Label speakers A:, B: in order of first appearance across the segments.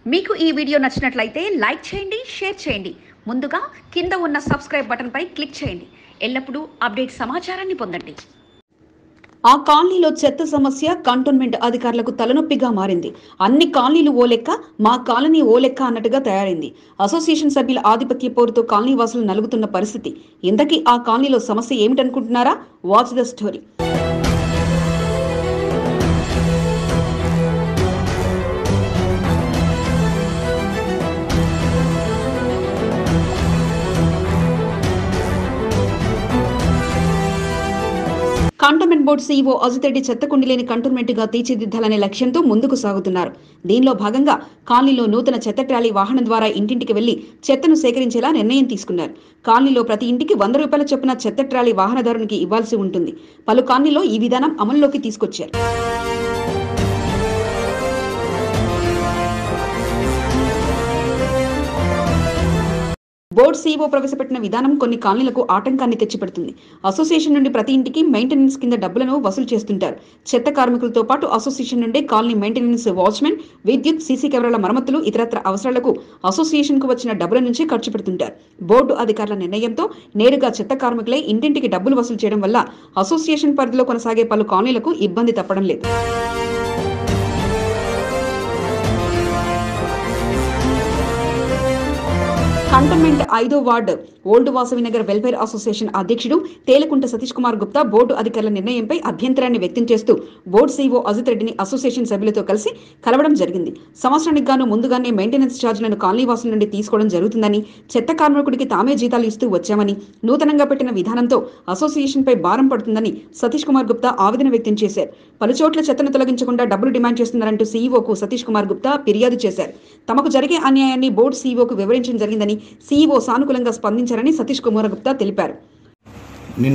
A: మీకు ఈ వీడియో నచ్చినట్లయితే లైక్ చేయండి షేర్ చేయండి ముందుగా కింద ఉన్న సబ్స్క్రైబ్ బటన్పై క్లిక్ చేయండి ఎల్లప్పుడూ అప్డేట్ సమాచారాన్ని పొందండి
B: ఆ కాలనీలో చెత్త సమస్య కంటోన్మెంట్ అధికారులకు తలనొప్పిగా మారింది అన్ని కాలనీలు ఓ లెక్క మా కాలనీ ఓ లెక్క అన్నట్టుగా తయారైంది అసోసియేషన్ సభ్యుల ఆధిపత్య పోరుతో కాలనీ వాసులు నలుగుతున్న పరిస్థితి ఇంతకీ ఆ కాలనీలో సమస్య ఏమిటనుకుంటున్నారా watch the story cantonment board CEO Ajit Reddy చెత్త కుండీలేని కంటోన్మెంట్ గా తీర్చిదిద్దాలనే లక్ష్యంతో ముందుకు సాగుతున్నారు దీనిలో భాగంగా కాలనీలో నూతన చెత్త ట్రాలీ వాహనం ద్వారా ఇంటింటికి వెళ్లి చెత్తను సేకరించేలా నిర్ణయం తీసుకున్నారు కాలనీలో ప్రతి ఇంటికి వంద రూపాయల చొప్పున చెత్త ట్రాలీ వాహనదారునికి ఇవ్వాల్సి ఉంటుంది పలు కాలనీలో ఈ విధానం అమల్లోకి తీసుకొచ్చారు బోర్డు సీఈఓ ప్రవేశపెట్టిన విధానం కొన్ని కాలనీలకు ఆటంకాన్ని తెచ్చిపెడుతుంది అసోసియేషన్ నుండి ప్రతి ఇంటికి మెయింటెనెన్స్ కింద డబ్బులను వసూలు చేస్తుంటారు చెత్త కార్మికులతో పాటు అసోసియేషన్ నుండి కాలనీ మెయింటెనెన్స్ వాచ్మెన్ విద్యుత్ సీసీ కెమెరాల మరమ్మతులు ఇతరత్ర అవసరాలకు అసోసియేషన్ కు వచ్చిన డబ్బుల నుంచి ఖర్చు పెడుతుంటారు బోర్డు అధికారుల నిర్ణయంతో నేరుగా చెత్త కార్మికులే ఇంటింటికి డబ్బులు వసూలు చేయడం వల్ల అసోసియేషన్ పరిధిలో కొనసాగే పలు కాలనీలకు ఇబ్బంది తప్పడం లేదు కంటోన్మెంట్ ఐదో ward old Vasavi Nagar welfare association అధ్యక్షుడు తేలకుంట సతీష్ కుమార్ గుప్తా బోర్డు అధికారుల నిర్ణయంపై అభ్యంతరాన్ని వ్యక్తం చేస్తూ బోర్డు సీఈఓ అజిత్ రెడ్డిని అసోసియేషన్ సభ్యులతో కలిసి కలవడం జరిగింది సంవత్సరానికి గాను ముందుగానే మెయింటెనెన్స్ ఛార్జీలను కాలనీ వాసుల నుండి తీసుకోవడం జరుగుతుందని చెత్త కార్మికుడికి తామే జీతాలు ఇస్తూ వచ్చామని నూతనంగా పెట్టిన విధానంతో అసోసియేషన్ పై భారం పడుతుందని సతీష్ కుమార్ గుప్తా ఆవేదన వ్యక్తం చేశారు పలుచోట్ల చెత్తను తొలగించకుండా డబ్బులు డిమాండ్ చేస్తున్నారంటూ సీఈఓకు సతీష్ కుమార్ గుప్తా ఫిర్యాదు చేశారు తమకు జరిగే అన్యాయాన్ని బోర్డు సీఈఓకు వివరించడం జరిగిందని సీఈఓ సానుకూలంగా స్పందించారని సతీష్ కుమార్ గుప్తా తెలిపారు
C: నిన్న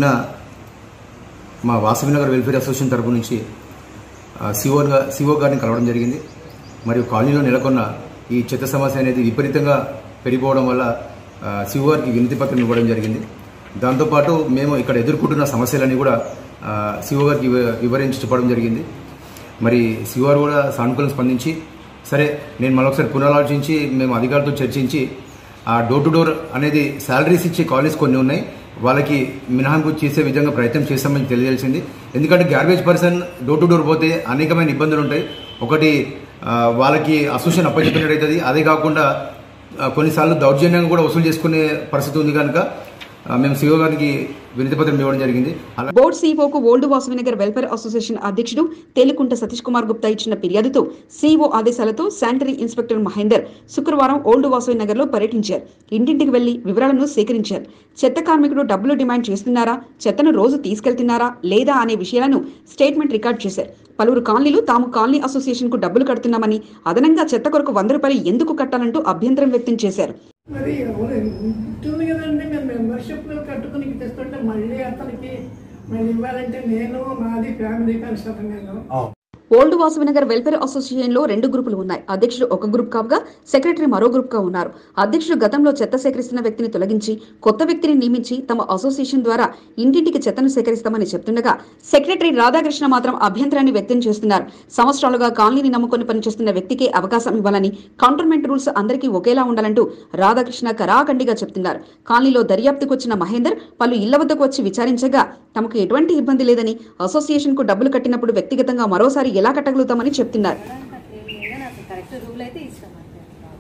C: మా వాసవి నగర్ వెల్ఫేర్ అసోసియేషన్ తరపు నుంచి సిఓ సిఓ గారిని కలవడం జరిగింది మరియు కాలనీలో నెలకొన్న ఈ చెత్త సమస్య అనేది విపరీతంగా పెరిగిపోవడం వల్ల సిఓ గారికి వినతి పత్రం ఇవ్వడం జరిగింది దాంతోపాటు మేము ఇక్కడ ఎదుర్కొంటున్న సమస్యలన్నీ కూడా సిఓ గారికి వివ- వివరించి చెప్పడం జరిగింది మరి సిఓ గారు కూడా సానుకూలంగా స్పందించి సరే నేను మరొకసారి పునరాలోచించి మేము అధికారులతో చర్చించి ఆ డోర్ టు డోర్ అనేది శాలరీస్ ఇచ్చే కాలేజ్ కొన్ని ఉన్నాయి వాళ్ళకి మినహాయింపు చేసే విధంగా ప్రయత్నం చేస్తామని తెలియజేసింది ఎందుకంటే garbage person door to door పోతే అనేకమైన ఇబ్బందులు ఉంటాయి ఒకటి ఆ, వాళ్ళకి అసోసియేషన్ అప్పచెప్పినట్టు అవుతుంది అదే కాకుండా ఆ, కొన్నిసార్లు దౌర్జన్యంగా కూడా వసూలు చేసుకునే పరిస్థితి ఉంది కనుక ఆ, మేము సిఓ గారికి వినతి పత్రం ఇవ్వడం జరిగింది అలా
B: బోర్డు సీఈఓకు old Vasavi Nagar welfare association అధ్యక్షుడు తేలికుంట సతీష్ కుమార్ గుప్తా ఇచ్చిన ఫిర్యాదుతో సీఈఓ ఆదేశాలతో శానిటరీ ఇన్స్పెక్టర్ మహేందర్ శుక్రవారం ఓల్డ్ వాసవి నగర్ లో పర్యటించారు ఇంటింటికి వెళ్లి వివరాలను సేకరించారు చెత్త కార్మికుడు డబ్బులు డిమాండ్ చేస్తున్నారా చెత్తను రోజు తీసుకెళ్తున్నారా లేదా అనే విషయాలను స్టేట్మెంట్ రికార్డ్ చేశారు పలువురు కాలనీలు తాము కాలనీ అసోసియేషన్ కు డబ్బులు కడుతున్నామని అదనంగా చెత్త కొరకు వంద రూపాయలు ఎందుకు కట్టాలంటూ అభ్యంతరం వ్యక్తం చేశారు
D: మరి అవును ఉంటుంది కదండి మేము మెంబర్షిప్ కట్టుకుని తెస్తుంటే మళ్ళీ అతనికి మళ్ళీ ఇవ్వాలంటే నేను నాది ఫ్యామిలీ కన్సల్ట్ నేను
B: ఓల్డ్ వాసవినగర్ వెల్ఫేర్ అసోసియేషన్ లో రెండు గ్రూపులు ఉన్నాయి అధ్యక్షుడు ఒక గ్రూప్ కాగా సెక్రటరీ మరో గ్రూప్ గా ఉన్నారు అధ్యక్షుడు గతంలో చెత్త సేకరిస్తున్న వ్యక్తిని తొలగించి కొత్త వ్యక్తిని నియమించి తమ అసోసియేషన్ ద్వారా ఇంటింటికి చెత్తను సేకరిస్తామని చెప్తుండగా సెక్రటరీ రాధాకృష్ణ మాత్రం అభ్యంతరాన్ని వ్యక్తం చేస్తున్నారు సంవత్సరాలుగా కాలనీని నమ్ముకొని పనిచేస్తున్న వ్యక్తికే అవకాశం ఇవ్వాలని కంటోన్మెంట్ రూల్స్ అందరికీ ఒకేలా ఉండాలంటూ రాధాకృష్ణ కరాఖండిగా చెప్తున్నారు కాలనీలో దర్యాప్తుకు వచ్చిన మహేందర్ పలు ఇళ్ల వద్దకు వచ్చి విచారించగా తమకు ఎటువంటి ఇబ్బంది లేదని అసోసియేషన్ కు డబ్బులు కట్టినప్పుడు వ్యక్తిగతంగా మరోసారి ఎలా కట్టగలుగుతామని చెప్తున్నారు
E: ఏదైనా నాకు కరెక్ట్ రూల్ అయితే ఇష్టం అంతే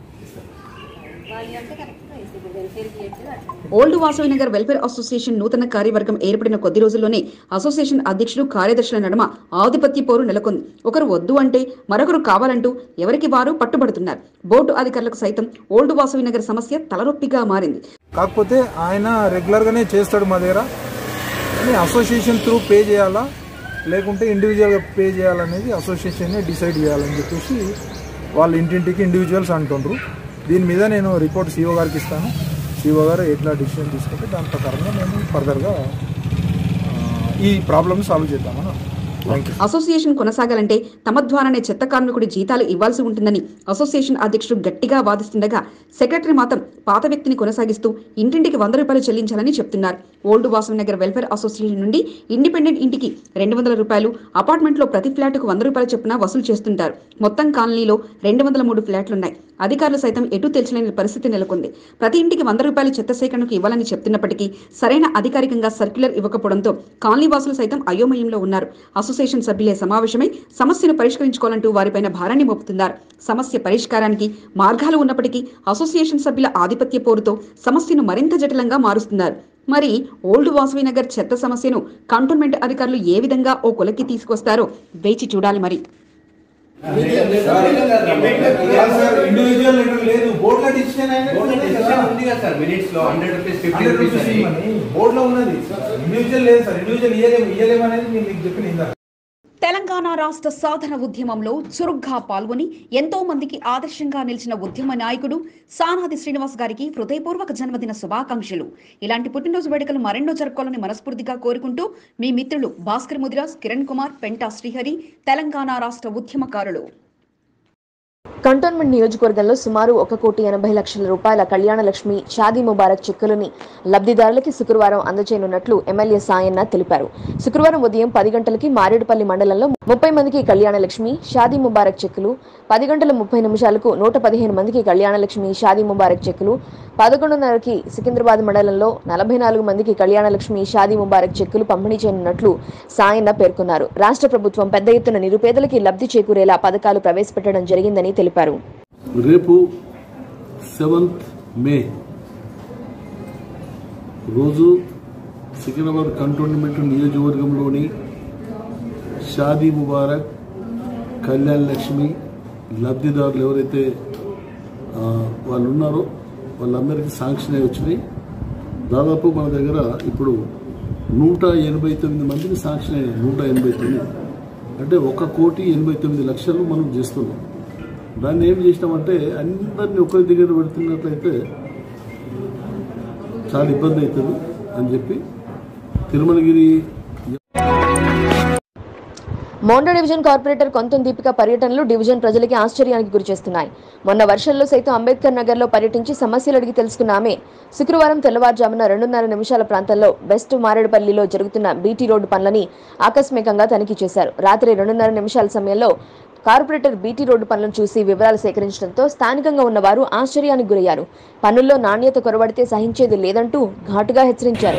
E: ఇవ్వాలి అంటే కరెక్ట్గా ఇస్తాం ఇప్పుడు వెల్ఫేర్కి చెప్పేది అట్లా
B: old Vasavi Nagar welfare association నూతన కార్యవర్గం ఏర్పడిన కొద్ది రోజుల్లోనే అసోసియేషన్ అధ్యక్షుడు కార్యదర్శుల నడుమ ఆధిపత్య పోరు నెలకొంది ఒకరు వద్దు అంటే మరొకరు కావాలంటూ ఎవరికి వారు పట్టుబడుతున్నారు బోర్డు అధికారులకు సైతం ఓల్డ్ వాసవి నగర్ సమస్య తలనొప్పిగా మారింది
F: కాకపోతే ఆయన రెగ్యులర్గానే చేస్తాడు మా దగ్గర కానీ అసోసియేషన్ త్రూ పే చేయాలా లేకుంటే ఇండివిజువల్గా పే చేయాలనేది అసోసియేషనే డిసైడ్ చేయాలని చెప్పేసి వాళ్ళు ఇంటింటికి ఇండివిజువల్స్ అంటుండ్రు దీని మీద నేను రిపోర్ట్ సీఓ గారికి ఇస్తాను సీఓ గారు ఎట్లా డిసిషన్ తీసుకుంటే దాని ప్రకారంగా మేము ఫర్దర్గా ఆ, ఈ ప్రాబ్లమ్ సాల్వ్ చేద్దామని
B: అసోసియేషన్ కొనసాగాలంటే తమ ద్వారానే చెత్త కార్మికుడి జీతాలు ఇవ్వాల్సి ఉంటుందని అసోసియేషన్ అధ్యక్షుడు గట్టిగా వాదిస్తుండగా సెక్రటరీ మాత్రం పాత వ్యక్తిని కొనసాగిస్తూ ఇంటింటికి వంద రూపాయలు చెల్లించాలని చెప్తున్నారు old Vasavi Nagar welfare association నుండి ఇండిపెండెంట్ ఇంటికి రెండు వందల రూపాయలు అపార్ట్మెంట్లో ప్రతి ఫ్లాట్కు వంద రూపాయల చొప్పున వసూలు చేస్తుంటారు మొత్తం కాలనీలో రెండు వందల మూడు ఫ్లాట్లున్నాయి అధికారులు సైతం ఎటు తెలియలేని పరిస్థితి నెలకొంది ప్రతి ఇంటికి వంద రూపాయలు చెత్త సేకరణకు ఇవ్వాలని చెప్తున్నప్పటికీ సరైన అధికారికంగా సర్క్యులర్ ఇవ్వకపోవడంతో కాలనీ వాసులు సైతం అయోమయంలో ఉన్నారు అసోసియేషన్ సభ్యులే సమావేశమై సమస్యను పరిష్కరించుకోవాలంటూ వారిపైన భారాన్ని మోపుతున్నారు సమస్య పరిష్కారానికి మార్గాలు ఉన్నప్పటికీ అసోసియేషన్ సభ్యుల ఆధిపత్య పోరుతో సమస్యను మరింత జటిలంగా మారుస్తున్నారు మరి ఓల్డ్ వాసవి నగర్ చెత్త సమస్యను కంటోన్మెంట్ అధికారులు ఏ విధంగా ఓ కొలకి తీసుకొస్తారో వేచి చూడాలి మరి
F: ఇండివిజువల్ లెటర్ లేదు బోర్డులో డిసిషన్
C: ఉంది కదా సార్ మినిట్స్ లో హండ్రెడ్ రూపీస్ ఫిఫ్టీ రూపీస్ అని
F: బోర్డులో ఉన్నది ఇండివిజువల్ లేదు సార్ ఇండివిజువల్ ఇయ్యలేము ఇయ్యలేము అనేది నేను మీకు చెప్పిన ఇందా
A: తెలంగాణ రాష్ట్ర సాధన ఉద్యమంలో చురుగ్గా పాల్గొని ఎంతో మందికి ఆదర్శంగా నిలిచిన ఉద్యమ నాయకుడు సానాది శ్రీనివాస్ గారికి హృదయపూర్వక జన్మదిన శుభాకాంక్షలు ఇలాంటి పుట్టినరోజు వేడుకలు మరెన్నో జరుపుకోవాలని మనస్ఫూర్తిగా కోరుకుంటూ మీ మిత్రులు భాస్కర్ ముదిరాజ్ కిరణ్ కుమార్ పెంటా శ్రీహరి తెలంగాణ రాష్ట్ర ఉద్యమకారులు
G: కంటోన్మెంట్ నియోజకవర్గంలో సుమారు ఒక కోటి ఎనభై లక్షల రూపాయల కళ్యాణ లక్ష్మి షాదీ ముబారక్ చెక్కులని లబ్ధిదారులకి శుక్రవారం అందజేయనున్నట్లు ఎమ్మెల్యే సాయన్న తెలిపారు శుక్రవారం ఉదయం పది గంటలకి మారేడుపల్లి మండలంలో ముప్పై మందికి కళ్యాణ లక్ష్మి షాదీ ముబారక్ చెక్కులు పది గంటల ముప్పై నిమిషాలకు నూట పదిహేను మందికి కళ్యాణ లక్ష్మి షాదీ ముబారక్ చెక్కులు పదకొండున్నరకి సికింద్రాబాద్ మండలంలో నలభై నాలుగు మందికి కళ్యాణ లక్ష్మి షాదీ ముబారక్ చెక్కులు పంపిణీ చేయనున్నట్లు సాయన్న పేర్కొన్నారు రాష్ట్ర ప్రభుత్వం పెద్ద ఎత్తున నిరుపేదలకి లబ్ధి చేకూరేలా పథకాలు ప్రవేశపెట్టడం జరిగిందని తెలిపారు
H: రేపు సెవెంత్ మే రోజు సికింద్రాబాద్ కంటోన్మెంట్ నియోజకవర్గంలోని షాదీ ముబారక్ కళ్యాణ్ లక్ష్మి లబ్ధిదారులు ఎవరైతే ఆ, వాళ్ళు ఉన్నారో వాళ్ళందరికీ శాంక్షన్ అయి వచ్చినాయి దాదాపు మన దగ్గర ఇప్పుడు నూట ఎనభై తొమ్మిది మందికి శాంక్షన్ అయ్యాయి నూట ఎనభై తొమ్మిది అంటే ఒక కోటి ఎనభై తొమ్మిది లక్షలు మనం చేస్తున్నాం దాన్ని ఏం చేసినామంటే అందరినీ ఒకరి దగ్గర పెడుతున్నట్లయితే చాలా ఇబ్బంది అవుతుంది అని చెప్పి తిరుమలగిరి
G: మోండా డివిజన్ కార్పొరేటర్ కొంతం దీపిక పర్యటనలు డివిజన్ ప్రజలకి ఆశ్చర్యానికి గురిచేస్తున్నాయి మొన్న వర్షంలో సైతం అంబేద్కర్ నగర్లో పర్యటించి సమస్యలు అడిగి తెలుసుకున్న ఆమె శుక్రవారం తెల్లవారుజామున రెండున్నర నిమిషాల ప్రాంతంలో వెస్ట్ మారేడుపల్లిలో జరుగుతున్న బీటీ రోడ్డు పనులని ఆకస్మికంగా తనిఖీ చేశారు రాత్రి రెండున్నర నిమిషాల సమయంలో కార్పొరేటర్ బీటీ రోడ్డు పనులను చూసి వివరాలు సేకరించడంతో స్థానికంగా ఉన్నవారు ఆశ్చర్యానికి గురయ్యారు పనుల్లో నాణ్యత కొరబడితే సహించేది లేదంటూ ఘాటుగా హెచ్చరించారు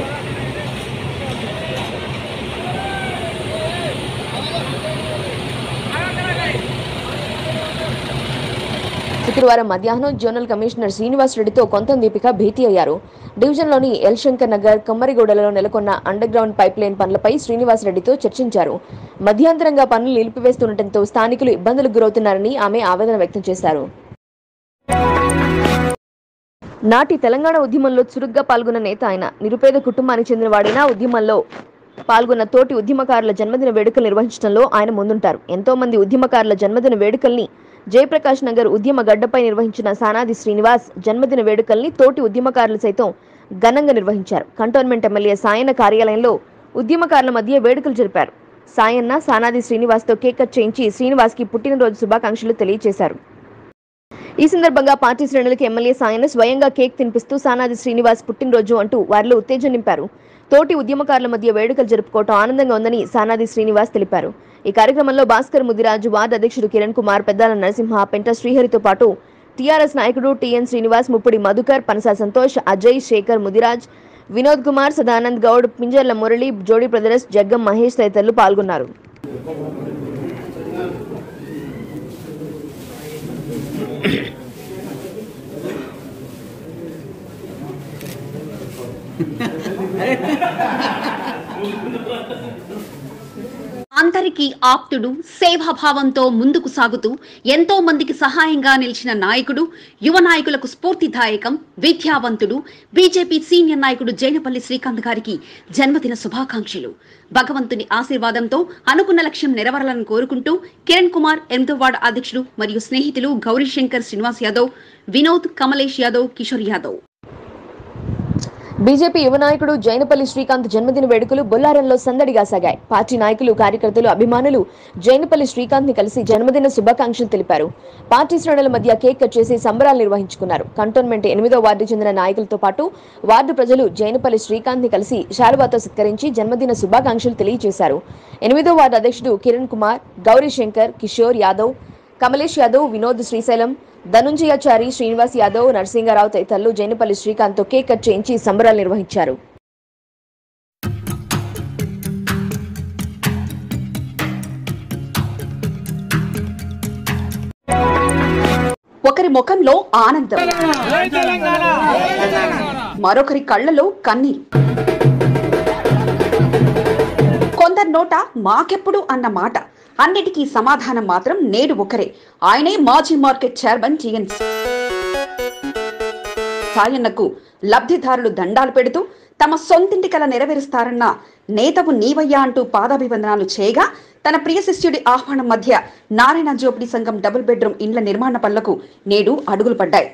G: శుక్రవారం మధ్యాహ్నం జోనల్ కమిషనర్ శ్రీనివాస్ రెడ్డితో కొంతం దీపిక భేటీ అయ్యారు డివిజన్లోని ఎల్ శంకర్ నగర్ కమ్మరిగూడలో నెలకొన్న అండర్ గ్రౌండ్ పైప్ లైన్ పనులపై శ్రీనివాస్ రెడ్డితో చర్చించారు మధ్యాంతరంగా పనులు నిలిపివేస్తుండటంతో స్థానికులు ఇబ్బందులకు గురవుతున్నారని ఆమె ఆవేదన వ్యక్తం చేశారు నాటి తెలంగాణ ఉద్యమంలో చురుగ్గా పాల్గొన్న నేత ఆయన నిరుపేద కుటుంబానికి చెందినవాడైనా ఉద్యమంలో పాల్గొన్న తోటి ఉద్యమకారుల జన్మదిన వేడుకలు నిర్వహించడంలో ఆయన ముందుంటారు ఎంతో మంది ఉద్యమకారుల జన్మదిన వేడుకల్ని జయప్రకాష్ నగర్ ఉద్యమ గడ్డపై నిర్వహించిన సానాది శ్రీనివాస్ జన్మదిన వేడుకల్ని తోటి ఉద్యమకారులు సైతం ఘనంగా నిర్వహించారు కంటోన్మెంట్ ఎమ్మెల్యే సాయన్న కార్యాలయంలో ఉద్యమకారుల మధ్య వేడుకలు జరిపారు సాయన్న సానాది శ్రీనివాస్తో కేక్ కట్ చేయించి శ్రీనివాస్కి పుట్టినరోజు శుభాకాంక్షలు తెలియజేశారు ఈ సందర్భంగా పార్టీ శ్రేణులకు ఎమ్మెల్యే సాయన స్వయంగా కేక్ తినిపిస్తూ సానాది శ్రీనివాస్ పుట్టినరోజు అంటూ వారిలో ఉత్తేజం నింపారు తోటి ఉద్యమకారుల మధ్య వేడుకలు జరుపుకోవటం ఆనందంగా ఉందని సానాది శ్రీనివాస్ తెలిపారు ఈ కార్యక్రమంలో భాస్కర్ ముదిరాజు వార్డు అధ్యక్షుడు కిరణ్ కుమార్ పెద్దాల నరసింహ పెంట శ్రీహరితో పాటు టీఆర్ఎస్ నాయకుడు టీఎన్ శ్రీనివాస్ ముప్పుడి మధుకర్ పనసా సంతోష్ అజయ్ శేఖర్ ముదిరాజ్ వినోద్ కుమార్ సదానంద్ గౌడ్ పింజర్ల మురళి జోడి బ్రదర్స్ జగ్గం మహేష్ తదితరులు పాల్గొన్నారు
A: అందరికీ ఆప్తుడు సేవాభావంతో ముందుకు సాగుతూ ఎంతో మందికి సహాయంగా నిలిచిన నాయకుడు యువ నాయకులకు స్ఫూర్తిదాయకం విద్యావంతుడు బీజేపీ సీనియర్ నాయకుడు జైనపల్లి శ్రీకాంత్ గారికి జన్మదిన శుభాకాంక్షలు భగవంతుని ఆశీర్వాదంతో అనుకున్న లక్ష్యం నెరవేరాలని కోరుకుంటూ కిరణ్ కుమార్ ఎనిమిదో వార్డు అధ్యక్షుడు మరియు స్నేహితులు గౌరీశంకర్ శ్రీనివాస్ యాదవ్ వినోద్ కమలేష్ యాదవ్ కిషోర్ యాదవ్
G: బీజేపీ యువ నాయకుడు జైనపల్లి శ్రీకాంత్ జన్మదిన వేడుకలు బొల్లారంలో సందడిగా సాగాయి పార్టీ నాయకులు కార్యకర్తలు అభిమానులు జైనపల్లి శ్రీకాంత్ ని కలిసి జన్మదిన శుభాకాంక్షలు తెలిపారు పార్టీ శ్రేణుల మధ్య కేక్ కట్ చేసి సంబరాలు నిర్వహించుకున్నారు కంటోన్మెంట్ ఎనిమిదో వార్డు చెందిన నాయకులతో పాటు వార్డు ప్రజలు జైనపల్లి శ్రీకాంత్ ని కలిసి శాలువాతో సత్కరించి జన్మదిన శుభాకాంక్షలు తెలియజేశారు ఎనిమిదో వార్డు అధ్యక్షుడు కిరణ్ కుమార్ గౌరీ శంకర్ కిషోర్ యాదవ్ కమలేష్ యాదవ్ వినోద్ శ్రీశైలం ధనుంజయాచారి శ్రీనివాస్ యాదవ్ నరసింగారావు తదితరులు జైనపల్లి శ్రీకాంత్ తో కేక్ కట్ చేయించి సంబరాలు నిర్వహించారు
B: ఒకరి ముఖంలో ఆనందం మరొకరి కళ్ళలో కన్నీరు కొందరి నోట మాకెప్పుడు అన్న మాట అన్నిటికీ సమాధానం మాత్రం నేడు ఒకరే ఆయనే మాజీ మార్కెట్ చైర్మన్ జిఎన్ సాయన్నకు లబ్ధిదారులు దండాలు పెడుతూ తమ సొంతింటి కల నెరవేరుస్తారన్న నేతవు నీవయ్యా అంటూ పాదాభివందనాలు చేయగా తన ప్రియ శిష్యుడి ఆహ్వానం మధ్య నారాయణ జోపిడి సంఘం డబుల్ బెడ్రూమ్ ఇండ్ల నిర్మాణ పనులకు నేడు అడుగులు పడ్డాయి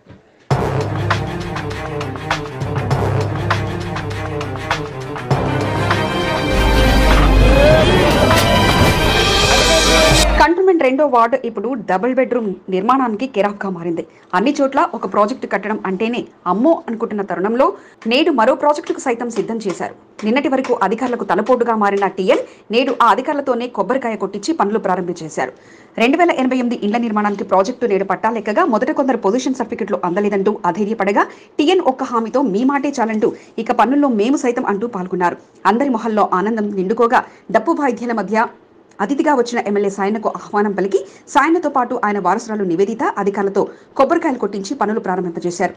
B: కంటోన్మెంట్ రెండో వార్డు ఇప్పుడు డబుల్ బెడ్రూమ్ నిర్మాణానికి కెరాఫ్గా మారింది అన్ని చోట్ల ఒక ప్రాజెక్టు కట్టడం అంటేనే అమ్మో అనుకుంటున్న తరుణంలో నేడు మరో ప్రాజెక్టుకు సైతం సిద్ధం చేశారు నిన్నటి వరకు అధికారులకు తలపోటుగా మారిన టీఎన్ నేడు ఆ అధికారులతోనే కొబ్బరికాయ కొట్టించి పనులు ప్రారంభించేశారు రెండు వేల ఎనభై ఎనిమిది ఇండ్ల నిర్మాణానికి ప్రాజెక్టు నేడు పట్టాలెక్కగా మొదట కొందరు పొజిషన్ సర్టిఫికెట్లు అందలేదంటూ అధైర్యపడగా టీఎన్ ఒక్క హామీతో మీ మాటే చాలంటూ ఇక పనుల్లో మేము సైతం అంటూ పాల్గొన్నారు అందరి మొహల్లో ఆనందం నిండుకోగా డప్పు వాయిద్యాల మధ్య అతిథిగా వచ్చిన ఎమ్మెల్యే సాయనకు ఆహ్వానం పలికి సాయనతో పాటు ఆయన వారసురాలు నివేదిత అధికారులతో కొబ్బరికాయలు కొట్టించి పనులు ప్రారంభింపజేశారు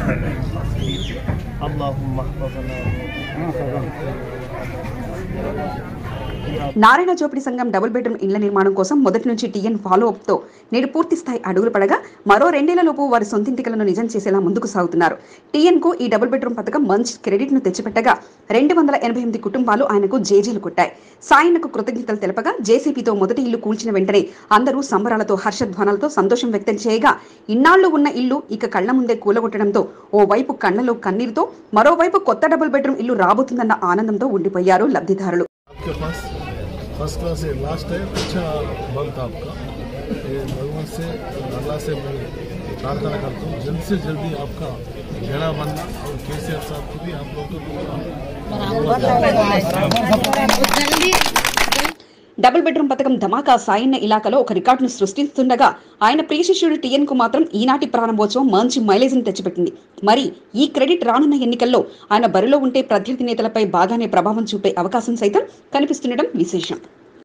H: اللهم احفظنا
B: నారాయణ చోపిడి సంఘం డబుల్ బెడ్రూమ్ ఇళ్ల నిర్మాణం కోసం మొదటి నుంచి టీఎన్ ఫాలో అప్ తో నేడు పూర్తి స్థాయి అడుగులు పడగా మరో రెండేళ్లలోపు వారి సొంతింటికలను నిజం చేసేలా ముందుకు సాగుతున్నారు టీఎన్ కు ఈ డబుల్ బెడ్రూమ్ పథకం మంచి క్రెడిట్ ను తెచ్చిపెట్టగా రెండు వందల ఎనభై ఎనిమిది కుటుంబాలు ఆయనకు జేజీలు కొట్టాయి సాయన్నకు కృతజ్ఞతలు తెలపగా జేసీపీతో మొదటి ఇల్లు కూల్చిన వెంటనే అందరూ సంబరాలతో హర్షధ్వానాలతో సంతోషం వ్యక్తం చేయగా ఇన్నాళ్లు ఉన్న ఇల్లు ఇక కళ్ల ముందే కూలగొట్టడంతో ఓ వైపు కళ్ళలో కన్నీరుతో మరోవైపు కొత్త డబుల్ బెడ్రూమ్ ఇల్లు రాబోతుందన్న ఆనందంతో ఉండిపోయారు లబ్ధిదారులు
H: आपके पास फर्स्ट क्लास है लास्ट है अच्छा बल था आपका ये भगवान से अल्लाह से मैं प्रार्थना करता हूँ जल्द से जल्दी आपका बेड़ा बनना और के सी आर साहब को भी आप लोग
B: డబుల్ బెడ్రూమ్ పథకం ధమాకా సాయన్న ఇలాకాలో ఒక రికార్డును సృష్టిస్తుండగా ఆయన ప్రియ శిష్యుడు టీఎన్ కు మాత్రం ఈనాటి ప్రారంభోత్సవం మంచి మైలేజ్ ని తెచ్చిపెట్టింది మరి ఈ క్రెడిట్ రానున్న ఎన్నికల్లో ఆయన బరిలో ఉంటే ప్రత్యర్థి నేతలపై బాగానే ప్రభావం చూపే అవకాశం సైతం కనిపిస్తుండడం విశేషం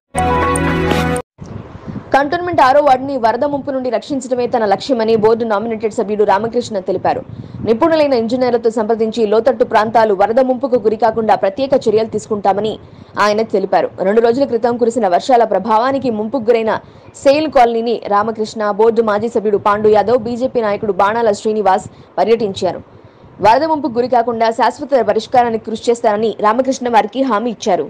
G: కంటోన్మెంట్ ఆరో వార్డుని వరద ముంపు నుండి రక్షించడమే తన లక్ష్యమని బోర్డు నామినేటెడ్ సభ్యుడు రామకృష్ణ తెలిపారు నిపుణులైన ఇంజనీర్లతో సంప్రదించి లోతట్టు ప్రాంతాలు వరద ముంపుకు గురికాకుండా ప్రత్యేక చర్యలు తీసుకుంటామని ఆయన తెలిపారు రెండు రోజుల క్రితం కురిసిన వర్షాల ప్రభావానికి ముంపుకు గురైన సెయిల్ కాలనీని రామకృష్ణ బోర్డు మాజీ సభ్యుడు పాండు యాదవ్ బీజేపీ నాయకుడు బాణాల శ్రీనివాస్ పర్యటించారు వరద ముంపుకు గురికాకుండా శాశ్వత పరిష్కారానికి కృషి చేస్తారని రామకృష్ణ వారికి హామీ ఇచ్చారు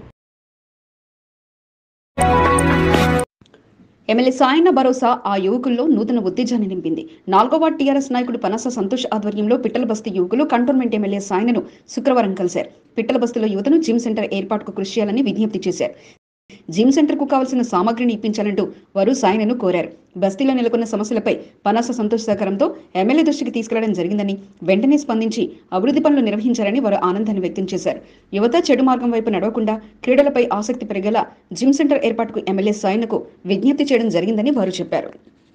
B: ఎమ్మెల్యే సాయన్న భరోసా ఆ యువకుల్లో నూతన ఉత్తేజాన్ని నింపింది నాలుగో వార్డు టీఆర్ఎస్ నాయకుడు పనస సంతోష్ ఆధ్వర్యంలో పిట్టల బస్తీ యువకులు కంటోన్మెంట్ ఎమ్మెల్యే సాయనను శుక్రవారం కలిశారు పిట్టల బస్తీలో యువతను జిమ్ సెంటర్ ఏర్పాటుకు కృషి చేయాలని విజ్ఞప్తి చేశారు జిమ్ సెంటర్ కు కావాల్సిన సామాగ్రిని ఇప్పించాలంటూ వారు సాయనను కోరారు బస్తీలో నెలకొన్న సమస్యలపై పనాస సంతోష్ సహకారంతో ఎమ్మెల్యే దృష్టికి తీసుకెళ్లడం జరిగిందని వెంటనే స్పందించి అభివృద్ధి పనులు నిర్వహించారని వారు ఆనందాన్ని వ్యక్తం చేశారు యువత చెడు మార్గం వైపు నడవకుండా క్రీడలపై ఆసక్తి పెరిగేలా జిమ్ సెంటర్ ఏర్పాటుకు ఎమ్మెల్యే సాయనకు విజ్ఞప్తి చేయడం జరిగిందని వారు చెప్పారు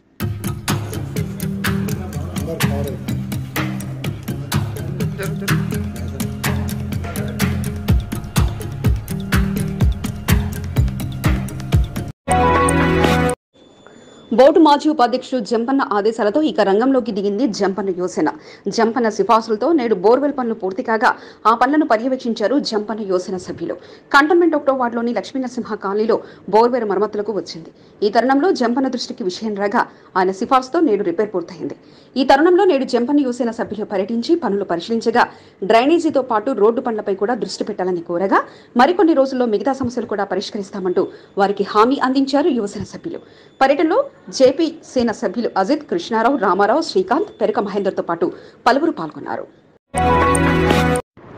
B: బోర్డు మాజీ ఉపాధ్యక్షుడు జంపన్న ఆదేశాలతో ఇక రంగంలోకి దిగింది జంపన్న యోసన జంపన్న సిఫార్సులతో నేడు బోర్వెల్ పనులు పూర్తి కాగా ఆ పనులను పర్యవేక్షించారు జంపన్న యోసన సభ్యులు కంటోన్మెంట్ ఒకటో వార్డులోని లక్ష్మీనరసింహ కాలనీలో బోర్వెల్ మరమ్మతులకు వచ్చింది ఈ తరుణంలో జంపన్న దృష్టికి విషయం రాగా ఆయన సిఫార్సుతో నేడు రిపేర్ పూర్తయింది ఈ తరుణంలో నేడు జంపన్న యువసేన సభ్యులు పర్యటించి పనులు పరిశీలించగా డ్రైనేజీతో పాటు రోడ్డు పనులపై కూడా దృష్టి పెట్టాలని కోరగా మరికొన్ని రోజుల్లో మిగతా సమస్యలు కూడా పరిష్కరిస్తామంటూ వారికి హామీ అందించారు యువసేన సభ్యులు పర్యటనలో జేపీ సేన సభ్యులు అజిత్ కృష్ణారావు రామారావు శ్రీకాంత్ పెరక మహేందర్తో పాటు పలువురు పాల్గొన్నారు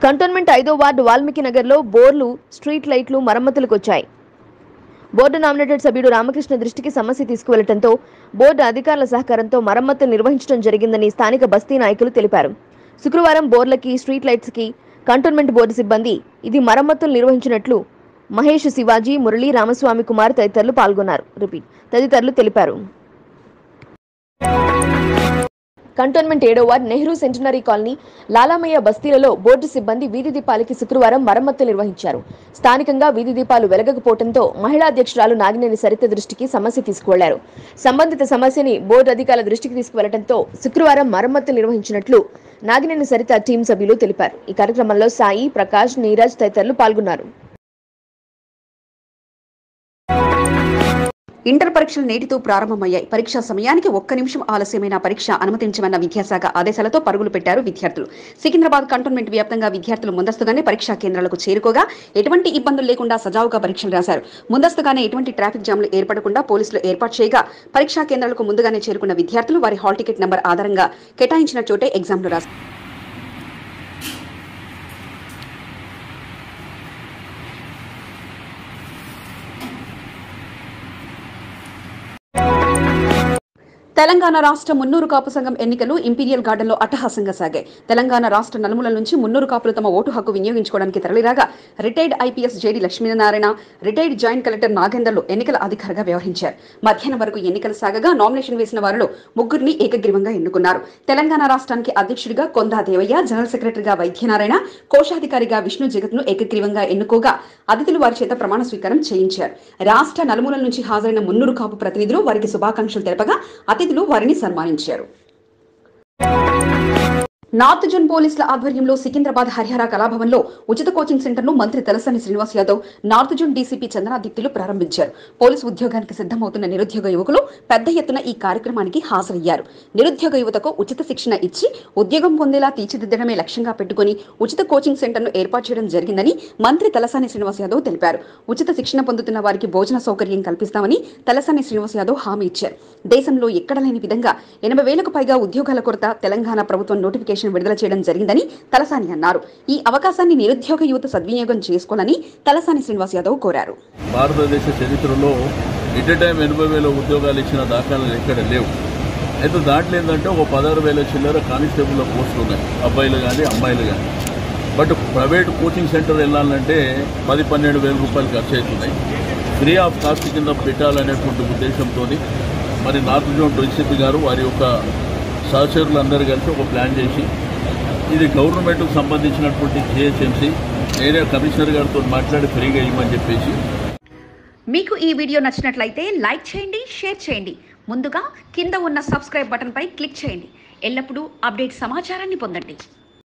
G: కంటోన్మెంట్ ఐదో వార్డు వాల్మీకి నగర్లో బోర్లు స్ట్రీట్ లైట్లు మరమ్మతులకు వచ్చాయి బోర్డు నామినేటెడ్ సభ్యుడు రామకృష్ణ దృష్టికి సమస్య తీసుకువెళ్లడంతో బోర్డు అధికారుల సహకారంతో మరమ్మతులు నిర్వహించడం జరిగిందని స్థానిక బస్తీ నాయకులు తెలిపారు శుక్రవారం బోర్లకి స్ట్రీట్ లైట్స్కి కంటోన్మెంట్ బోర్డు సిబ్బంది ఇది మరమ్మతులు నిర్వహించినట్లు మహేష్ శివాజీ మురళీ రామస్వామి కుమార్ తదితరులు పాల్గొన్నారు రిపీట్ తదితరులు తెలిపారు కంటోన్మెంట్ ఏడో ward Nehru centenary colony Lalamaiah బస్తీలలో బోర్డు సిబ్బంది వీధి దీపాలకి శుక్రవారం మరమ్మతులు నిర్వహించారు స్థానికంగా వీధి దీపాలు వెలగకపోవడంతో మహిళా అధ్యక్షురాలు నాగినేని సరిత దృష్టికి సమస్య తీసుకువెళ్లారు సంబంధిత సమస్యని బోర్డు అధికారుల దృష్టికి తీసుకువెళ్లడంతో శుక్రవారం మరమ్మతులు నిర్వహించినట్లు నాగినేని సరిత టీం సభ్యులు తెలిపారు ఈ కార్యక్రమంలో సాయి ప్రకాష్ నీరజ్ తదితరులు పాల్గొన్నారు
B: ఇంటర్ పరీక్షలు నేటితో ప్రారంభమయ్యాయి పరీక్షా సమయానికి ఒక్క నిమిషం ఆలస్యమైన పరీక్ష అనుమతించమన్న విద్యాశాఖ ఆదేశాలతో పరుగులు పెట్టారు విద్యార్థులు సికింద్రాబాద్ కంటోన్మెంట్ వ్యాప్తంగా విద్యార్థులు ముందస్తుగానే పరీక్షా కేంద్రాలకు చేరుకోగా ఎటువంటి ఇబ్బందులు లేకుండా సజావుగా పరీక్షలు రాశారు ముందస్తుగానే ఎటువంటి ట్రాఫిక్ జామ్లు ఏర్పడకుండా పోలీసులు ఏర్పాటు చేయగా పరీక్షా కేంద్రాలకు ముందుగానే చేరుకున్న విద్యార్థులు వారి హాల్ టికెట్ నంబర్ ఆధారంగా కేటాయించిన చోటే ఎగ్జామ్లు రాశారు తెలంగాణ రాష్ట్ర మున్నూరు కాపు సంఘం ఎన్నికలు ఇంపీరియల్ గార్డెన్లో అట్టహాసంగా సాగాయి తెలంగాణ రాష్ట్ర నలుమూలల నుంచి మున్నూరు కాపులు తమ ఓటు హక్కు వినియోగించుకోవడానికి తరలిరాగా retired IPS JD Lakshminarayana retired joint collector నాగేందర్లు ఎన్నికల అధికారిగా వ్యవహరించారు మధ్యాహ్నం వరకు ఎన్నికలు సాగగా నామినేషన్ వేసిన వారిలో ముగ్గురిని ఏకగ్రీవంగా ఎన్నుకున్నారు తెలంగాణ రాష్ట్రానికి అధ్యక్షుడిగా కొందా దేవయ్య జనరల్ సెక్రటరీగా వైద్యనారాయణ కోశాధికారిగా విష్ణు జగత్ను ఏకగ్రీవంగా ఎన్నుకోగా అతిథులు వారి చేత ప్రమాణ స్వీకారం చేయించారు రాష్ట్ర నలుమూలల నుంచి హాజరైన మున్నూరు కాపు ప్రతినిధులు వారికి శుభాకాంక్షలు తెలపగా అతిథులు వారిని సన్మానించారు నార్త్ జోన్ పోలీసుల ఆధ్వర్యంలో సికింద్రాబాద్ హరిహర కళాభవన్లో ఉచిత కోచింగ్ సెంటర్ను మంత్రి Talasani Srinivas Yadav north zone DCP చంద్రాదిత్యులు ప్రారంభించారు పోలీసు ఉద్యోగానికి సిద్ధమవుతున్న నిరుద్యోగ యువకులు పెద్ద ఎత్తున ఈ కార్యక్రమానికి హాజరయ్యారు నిరుద్యోగ యువతకు ఉచిత శిక్షణ ఇచ్చి ఉద్యోగం పొందేలా తీర్చిదిద్దడమే లక్ష్యంగా పెట్టుకుని ఉచిత కోచింగ్ సెంటర్ను ఏర్పాటు చేయడం జరిగిందని మంత్రి తలసాని శ్రీనివాస్ యాదవ్ తెలిపారు ఉచిత శిక్షణ పొందుతున్న వారికి భోజన సౌకర్యం కల్పిస్తామని తలసాని శ్రీనివాస్ యాదవ్ హామీ ఇచ్చారు దేశంలో ఎక్కడ లేని విధంగా ఎనభై వేలకు పైగా ఉద్యోగాల కొరత తెలంగాణ ప్రభుత్వం నోటిఫికేషన్ విడుదల చేయడం జరిగిందని తలసాని అన్నారు ఈ అవకాశాన్ని నిరుద్యోగ యువత సద్వినియోగం చేసుకోవాలని తలసాని శ్రీనివాస్ యాదవ్ కోరారు
H: భారతదేశ చరిత్రలో ఎట్ టైం ఎనభై వేల ఉద్యోగాలు ఇచ్చిన దాఖలాలు ఎక్కడ లేవు అయితే దాంట్లో ఏంటంటే ఒక పదహారు వేల చిల్లర కానిస్టేబుల్ పోస్టులు ఉన్నాయి అబ్బాయిలు కానీ అమ్మాయిలు కానీ బట్ ప్రైవేట్ కోచింగ్ సెంటర్ వెళ్ళాలంటే పది పన్నెండు వేల రూపాయలు ఖర్చు అవుతున్నాయి ఫ్రీ ఆఫ్ కాస్ట్ కింద పెట్టాలనేటువంటి ఉద్దేశంతో మరి నార్త్ జోన్ డీసీపీ గారు వారి యొక్క సహచరులందరూ కలిసి ఒక ప్లాన్ చేసి ఇది గవర్నమెంట్కు సంబంధించినటువంటి జిహెచ్ఎంసీ నేనే కమిషనర్ గారితో మాట్లాడి ఫ్రీగా ఇవ్వమని చెప్పేసి
A: మీకు ఈ వీడియో నచ్చినట్లయితే లైక్ చేయండి షేర్ చేయండి ముందుగా కింద ఉన్న సబ్స్క్రైబ్ బటన్పై క్లిక్ చేయండి ఎల్లప్పుడూ అప్డేట్ సమాచారాన్ని పొందండి